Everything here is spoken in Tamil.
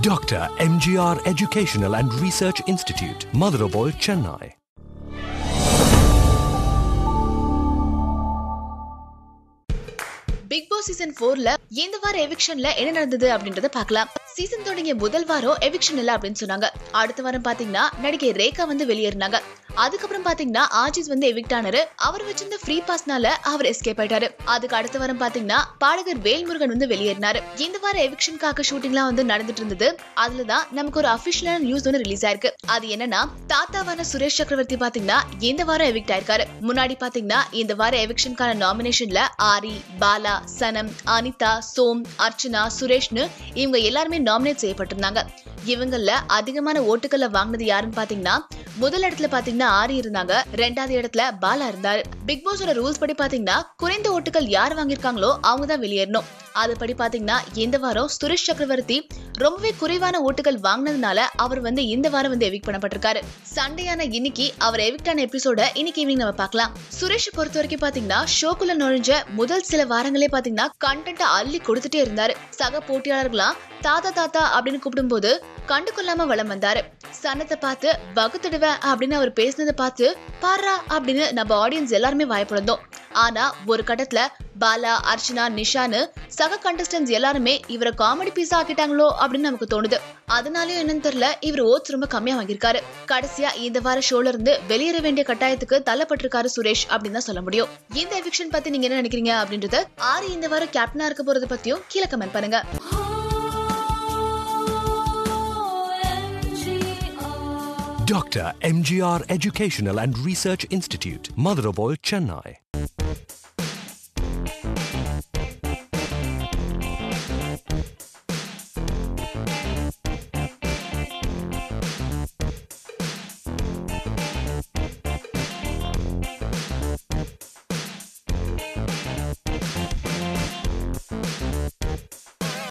Dr. MGR Educational and Research Institute, Madurai, Chennai. Big Boss season போர்ல இந்த வார எவிக்ஷன்ல என்ன நடந்தது அப்படின்றத பார்க்கலாம் சீசன் தொடங்கிய முதல் வாரம் எவிக்ஷன் இல்ல அப்படின்னு சொன்னாங்க அடுத்த வாரம் பாத்தீங்கன்னா நடிகை ரேகா வந்து வெளியேறினாங்க அதுக்கப்புறம் பாத்தீங்கன்னா ஆஜிஸ் வந்து எவிக்ட் ஆனாரு அவர் வச்சிருந்த ஃப்ரீ பாஸ்னால அவர் எஸ்கேப் ஆயிட்டாரு அதுக்கு அடுத்த வாரம் பாத்தீங்கன்னா பாடகர் வேல்முருகன் வந்து வெளியேறினாரு இந்த வாரம் எவிக்ஷனுக்காக ஷூட்டிங்லாம் வந்து நடந்துட்டு இருந்தது அதுலதான் நமக்கு ஒரு அபிஷியலான நியூஸ் வந்து ரிலீஸ் ஆயிருக்கு அது என்னன்னா தாத்தாவான சுரேஷ் சக்கரவர்த்தி பாத்தீங்கன்னா இந்த வாரம் எவிக்ட் ஆயிருக்காரு முன்னாடி பாத்தீங்கன்னா இந்த வாரம் எவிக்ஷனுக்கான நாமினேஷன்ல ஆரி பாலா சனம் அனிதா சோம் அர்ச்சனா சுரேஷ்னு இவங்க எல்லாருமே நாமினேட் செய்யப்பட்டிருந்தாங்க இவங்கள அதிகமான ஓட்டுகளை வாங்கினது யாருன்னு பாத்தீங்கன்னா முதல் இடத்துல பாத்தீங்கன்னா ஆரி இருந்தாங்க ரெண்டாவது இடத்துல பாலா இருந்தாரு பிக் பாஸோட ரூல்ஸ் படி பாத்தீங்கன்னா குறைந்த ஓட்டுகள் யார் வாங்கியிருக்காங்களோ அவங்க தான் வெளியேறணும் அதுபடி பாத்தீங்கன்னா இந்த வாரம் சுரேஷ் சக்கரவர்த்தி ரொம்பவே குறைவான ஓட்டுகள் வாங்கினதுனால அவர் வந்து இந்த வாரம் வந்து எவிக் பண்ணப்பட்டிருக்காரு சண்டையான இன்னைக்கு அவர் எவிக்ட் ஆன எபிசோட இன்னைக்கு ஈவினிங் நம்ம பார்க்கலாம் சுரேஷ் பொறுத்த வரைக்கும் பாத்தீங்கன்னா ஷோக்குள்ள நுழைஞ்ச முதல் சில வாரங்களே பாத்தீங்கன்னா கண்டென்ட் அள்ளி கொடுத்துட்டே இருந்தாரு சக போட்டியாளர்களாம் தாத்தா தாத்தா அப்படின்னு கூப்பிடும்போது கண்டுகொள்ளாம வளம் வந்தாரு சனத்தை பார்த்து வகுத்துடுவேன் அப்படின்னு அவர் பேசினதை பார்த்து பாரா அப்படின்னு நம்ம ஆடியன்ஸ் எல்லாருமே வாய்ப்பிழந்தோம் ஆனா ஒரு கட்டத்துல பாலா அர்ச்சனா நிஷான்னு சக கண்டஸ்டன்ஸ் எல்லாருமே இவரை காமெடி பீஸா ஆக்கிட்டாங்களோ அப்படின்னு நமக்கு தோணுது அதனாலயும் என்னன்னு தெரியல இவர் ஓட்ஸ் ரொம்ப கம்மியா வாங்கியிருக்காரு கடைசியா இந்த வார ஷோல இருந்து வெளியேற வேண்டிய கட்டாயத்துக்கு தள்ளப்பட்டிருக்காரு சுரேஷ் அப்படின்னு தான் சொல்ல முடியும் இந்த எவிக்ஷன் பத்தி நீங்க என்ன நினைக்கிறீங்க அப்படின்றது ஆறு இந்த வாரம் கேப்டனா இருக்க போறது பத்தியும் கீழே கமெண்ட் பண்ணுங்க Dr. MGR Educational and Research Institute, Madurai, Chennai.